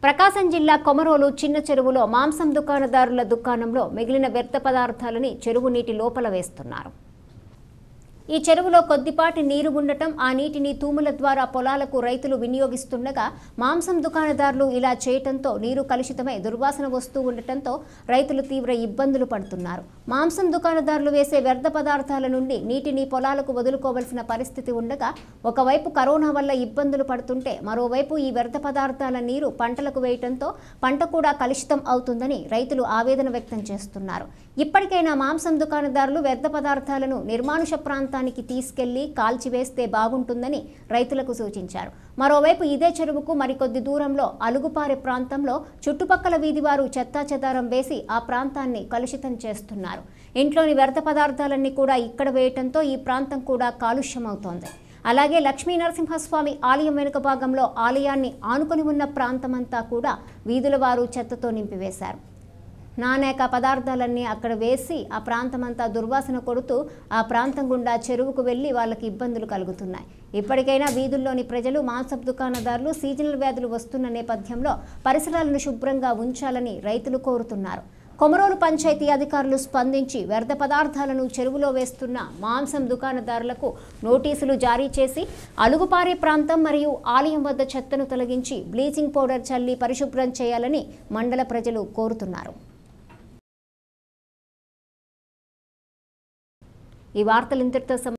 ప్రకాశం జిల్లా కొమరోలు చిన్న చెరువులో మాంసం దుకాణదారుల దుకాణంలో మిగిలిన వ్యర్థ పదార్థాలని చెరువు నీటి లోపల వేస్తున్నారు ఈ చెరువులో కొద్దిపాటి నీరు ఉండటం ఆ నీటిని తూముల ద్వారా పొలాలకు రైతులు వినియోగిస్తుండగా మాంసం దుకాణదారులు ఇలా చేయటంతో నీరు కలుషితమై దుర్వాసన వస్తూ ఉండటంతో రైతులు తీవ్ర ఇబ్బందులు పడుతున్నారు మాంసం దుకాణదారులు వేసే వ్యర్థ పదార్థాల నుండి నీటిని పొలాలకు వదులుకోవలసిన పరిస్థితి ఉండగా ఒకవైపు కరోనా వల్ల ఇబ్బందులు పడుతుంటే మరోవైపు ఈ వ్యర్థ పదార్థాల నీరు పంటలకు వేయటంతో పంట కూడా కలుషితం అవుతుందని రైతులు ఆవేదన వ్యక్తం చేస్తున్నారు ఇప్పటికైనా మాంసం దుకాణదారులు వ్యర్థ పదార్థాలను నిర్మానుష ప్రాంతానికి తీసుకెళ్లి కాల్చివేస్తే బాగుంటుందని రైతులకు సూచించారు మరోవైపు ఇదే చెరువుకు మరికొద్ది దూరంలో అలుగుపారె ప్రాంతంలో చుట్టుపక్కల వీధివారు చెత్తాచెదారం వేసి ఆ ప్రాంతాన్ని కలుషితం చేస్తున్నారు ఇంట్లోని వ్యర్థ పదార్థాలన్నీ కూడా ఇక్కడ వేయటంతో ఈ ప్రాంతం కూడా కాలుష్యమవుతోంది అలాగే లక్ష్మీ నరసింహస్వామి ఆలయం వెనుక భాగంలో ఆలయాన్ని ఆనుకొని ఉన్న ప్రాంతమంతా కూడా వీధుల వారు చెత్తతో నింపివేశారు నానేక పదార్థాలన్నీ అక్కడ వేసి ఆ ప్రాంతమంతా దుర్వాసన కొడుతూ ఆ ప్రాంతం గుండా చెరువుకు వెళ్ళి వాళ్ళకి ఇబ్బందులు కలుగుతున్నాయి ఇప్పటికైనా వీధుల్లోని ప్రజలు మాంసపు దుకాణదారులు సీజనల్ వ్యాధులు వస్తున్న నేపథ్యంలో పరిసరాలను శుభ్రంగా ఉంచాలని రైతులు కోరుతున్నారు కొమరోలు పంచాయతీ అధికారులు స్పందించి వ్యర్థ పదార్థాలను చెరువులో వేస్తున్న మాంసం దుకాణదారులకు నోటీసులు జారీ చేసి అలుగుపారే ప్రాంతం మరియు ఆలయం వద్ద చెత్తను తొలగించి బ్లీచింగ్ పౌడర్ చల్లి పరిశుభ్రం చేయాలని మండల ప్రజలు కోరుతున్నారు ఈ వార్తలు ఇంతటితో సమ-